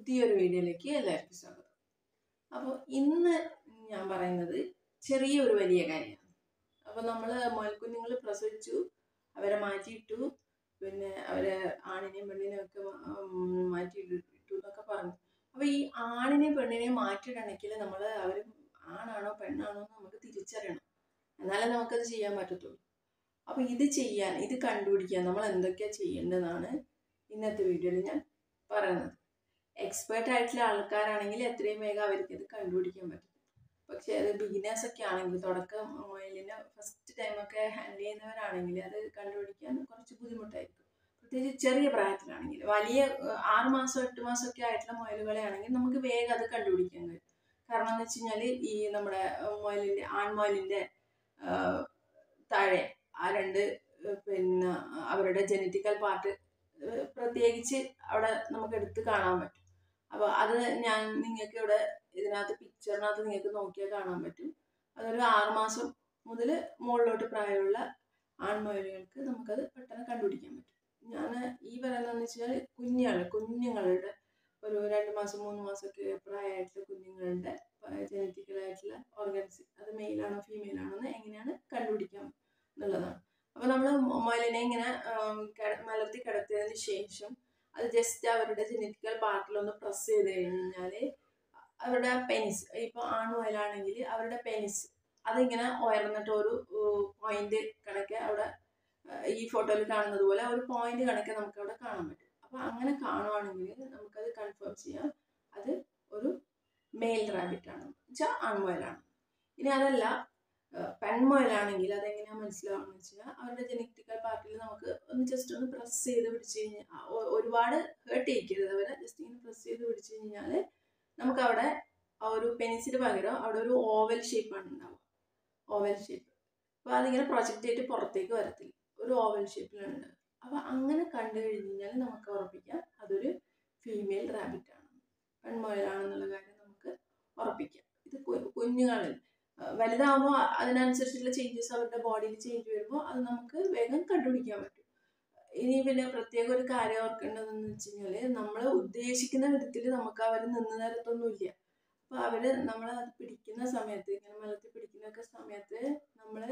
പുതിയൊരു വീഡിയോയിലേക്ക് എല്ലാവർക്കും സ്വാഗതം അപ്പോൾ ഇന്ന് ഞാൻ പറയുന്നത് ചെറിയൊരു വലിയ കാര്യമാണ് അപ്പോൾ നമ്മൾ മുയൽക്കുഞ്ഞുങ്ങൾ പ്രസവിച്ചു അവരെ മാറ്റിയിട്ടു പിന്നെ അവരെ ആണിനെയും പെണ്ണിനെയും ഒക്കെ ഉം, മാറ്റിയിട്ടു എന്നൊക്കെ പറഞ്ഞു അപ്പോൾ ഈ ആണിനെയും പെണ്ണിനെയും മാറ്റിയിടണമെങ്കിൽ നമ്മൾ അവർ ആണാണോ പെണ്ണാണോ എന്ന് നമുക്ക് തിരിച്ചറിയണം എന്നാലേ നമുക്കത് ചെയ്യാൻ പറ്റത്തുള്ളൂ അപ്പോൾ ഇത് ചെയ്യാൻ ഇത് കണ്ടുപിടിക്കാൻ നമ്മൾ എന്തൊക്കെയാണ് ചെയ്യേണ്ടതെന്നാണ് ഇന്നത്തെ വീഡിയോയിൽ ഞാൻ പറയുന്നത് എക്സ്പേർട്ട് ആയിട്ടുള്ള ആൾക്കാരാണെങ്കിൽ എത്രയും വേഗം അവർക്ക് ഇത് കണ്ടുപിടിക്കാൻ പറ്റും പക്ഷേ അത് ബിഗിനേഴ്സ് ഒക്കെ ആണെങ്കിൽ തുടക്കം മൊബൈലിന് ഫസ്റ്റ് ടൈമൊക്കെ ഹാൻഡിൽ ചെയ്യുന്നവരാണെങ്കിൽ അത് കണ്ടുപിടിക്കാൻ കുറച്ച് ബുദ്ധിമുട്ടായിരിക്കും പ്രത്യേകിച്ച് ചെറിയ പ്രായത്തിലാണെങ്കിൽ വലിയ ഏഹ്, ആറ് മാസം എട്ട് മാസം ഒക്കെ ആയിട്ടുള്ള മുയലുകളെ ആണെങ്കിൽ നമുക്ക് വേഗം അത് കണ്ടുപിടിക്കാൻ കഴിയും കാരണം എന്ന് വെച്ച് കഴിഞ്ഞാൽ ഈ നമ്മുടെ മുയലിൻ്റെ ആൺമുയലിൻ്റെ ആഹ്, താഴെ ആ രണ്ട് ഏഹ്, പിന്നെ അവരുടെ ജനറ്റിക്കൽ പാർട്ട് പ്രത്യേകിച്ച് അവിടെ നമുക്ക് എടുത്ത് കാണാൻ പറ്റും അപ്പോൾ അത് ഞാൻ നിങ്ങൾക്ക് ഇവിടെ ഇതിനകത്ത് പിക്ചറിനകത്ത് നിങ്ങൾക്ക് നോക്കിയാൽ കാണാൻ പറ്റും അതൊരു ആറുമാസം മുതൽ മുകളിലോട്ട് പ്രായമുള്ള ആൺമുയലുകൾക്ക് നമുക്കത് പെട്ടെന്ന് കണ്ടുപിടിക്കാൻ പറ്റും ഞാൻ ഈ പറയുന്നതെന്ന് വെച്ചാൽ കുഞ്ഞുങ്ങൾ കുഞ്ഞുങ്ങളുടെ ഒരു രണ്ട് മാസം മൂന്ന് മാസമൊക്കെ പ്രായമായിട്ടുള്ള കുഞ്ഞുങ്ങളുടെ ജനറ്റിക്കലായിട്ടുള്ള ഓർഗൻസ് അത് മെയിലാണോ ഫീമെയിലാണോ എന്ന് എങ്ങനെയാണ് കണ്ടുപിടിക്കാം എന്നുള്ളതാണ് അപ്പോൾ നമ്മൾ മുയലിനെ ഇങ്ങനെ ആം, കിട- മലർത്തി കിടത്തിയതിന് ശേഷം അത് ജസ്റ്റ് അവരുടെ ജനറ്റിക്കൽ പാർട്ടിലൊന്ന് പ്രസ് ചെയ്ത് കഴിഞ്ഞാൽ അവരുടെ പെനിസ് ഇപ്പോൾ ആൺമുയലാണെങ്കിൽ അവരുടെ പെനിസ് അതിങ്ങനെ ഉയർന്നിട്ട് ഒരു പോയിന്റ് കണക്കെ അവിടെ ആ, ഈ ഫോട്ടോയിൽ കാണുന്നത് പോലെ ഒരു പോയിന്റ് കണക്കെ നമുക്ക് അവിടെ കാണാൻ പറ്റും അപ്പോൾ അങ്ങനെ കാണുവാണെങ്കിൽ നമുക്കത് കൺഫേം ചെയ്യാം അത് ഒരു മെയിൽ റാബിറ്റ് ആണ് വെച്ചാൽ ആൺമുയലാണ് ഇനി അതല്ല ആ, പെൺമുയലാണെങ്കിൽ അതെങ്ങനെയാ മനസ്സിലാവുക വെച്ചാൽ അവരുടെ ജനറ്റിക്കൽ പാർട്ടിൽ നമുക്ക് ഒന്ന് ജസ്റ്റ് ഒന്ന് പ്രസ് ചെയ്ത് പിടിച്ച് കഴിഞ്ഞാൽ ആ, ഒ- ഒരുപാട് ഹേർട്ട് ചെയ്യിക്കരുത് അവരെ ജസ്റ്റ് ഇങ്ങനെ പ്രസ് ചെയ്ത് പിടിച്ച് കഴിഞ്ഞാൽ നമുക്ക് അവിടെ ആ ഒരു പെനിസിന് പകരം അവിടെ ഒരു ഓവൽ ഷേപ്പാണ് ഉണ്ടാവുക ഓവൽ ഷേപ്പ് അപ്പോൾ അതിങ്ങനെ പ്രൊജക്റ്റ് ചെയ്തിട്ട് പുറത്തേക്ക് വരത്തില്ല ഒരു ഓവൽ ഷേപ്പിലാണ് ഉണ്ടാവുക അപ്പോൾ അങ്ങനെ കണ്ടു കഴിഞ്ഞ് കഴിഞ്ഞാൽ നമുക്ക് ഉറപ്പിക്കാം അതൊരു ഫീമെയിൽ റാബിറ്റ് ആണ് പെൺമുയലാണെന്നുള്ള കാര്യം നമുക്ക് ഉറപ്പിക്കാം ഇത് കു- കുഞ്ഞുങ്ങളിൽ ആ, വലുതാവുമ്പോൾ അതിനനുസരിച്ചുള്ള ചേഞ്ചസ് അവരുടെ ബോഡിയിൽ ചേഞ്ച് വരുമ്പോൾ അത് നമുക്ക് വേഗം കണ്ടുപിടിക്കാൻ പറ്റും ഇനി പിന്നെ പ്രത്യേക ഒരു കാര്യം ഓർക്കേണ്ടതെന്ന് വെച്ച് കഴിഞ്ഞാൽ നമ്മൾ ഉദ്ദേശിക്കുന്ന വിധത്തിൽ നമുക്ക് അവർ നിന്ന് തരത്തൊന്നുമില്ല അപ്പോൾ അവർ നമ്മൾ അത് പിടിക്കുന്ന സമയത്ത് ഇങ്ങനെ മലത്തി പിടിക്കുന്നൊക്കെ സമയത്ത് നമ്മൾ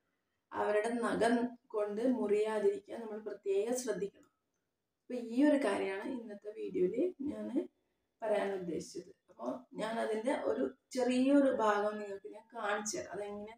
അവരുടെ നഖം കൊണ്ട് മുറിയാതിരിക്കാൻ നമ്മൾ പ്രത്യേകം ശ്രദ്ധിക്കണം അപ്പോൾ ഈ ഒരു കാര്യമാണ് ഇന്നത്തെ വീഡിയോയിൽ ഞാൻ പറയാൻ ഉദ്ദേശിച്ചത് അപ്പോൾ ഞാൻ അതിൻ്റെ ഒരു ചെറിയൊരു ഭാഗം നിങ്ങൾക്ക് ഞാൻ കാണിച്ചു തരാം അതെങ്ങനെ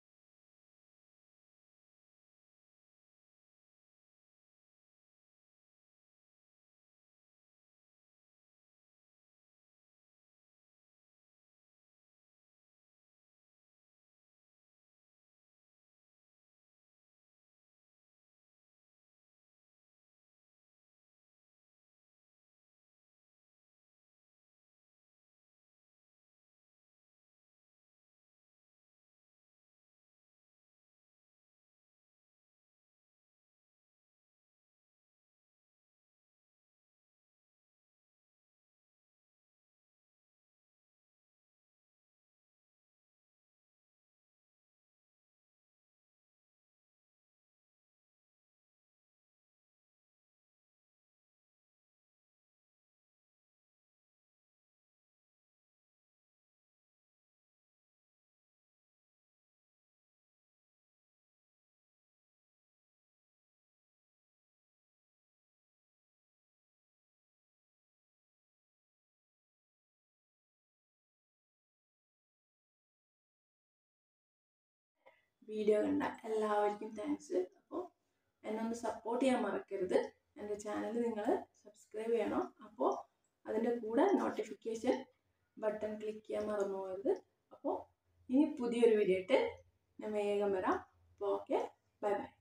വീഡിയോ കണ്ട എല്ലാവർക്കും താങ്ക്സ് അപ്പോൾ എന്നെ ഒന്ന് സപ്പോർട്ട് ചെയ്യാൻ മറക്കരുത് എൻ്റെ ചാനൽ നിങ്ങൾ സബ്സ്ക്രൈബ് ചെയ്യണം അപ്പോൾ അതിൻ്റെ കൂടെ നോട്ടിഫിക്കേഷൻ ബട്ടൺ ക്ലിക്ക് ചെയ്യാൻ മറന്നു പോകരുത് അപ്പോൾ ഇനി പുതിയൊരു വീഡിയോ ഇട്ട് ഞാൻ വേഗം വരാം അപ്പോൾ ഓക്കെ ബൈ ബൈ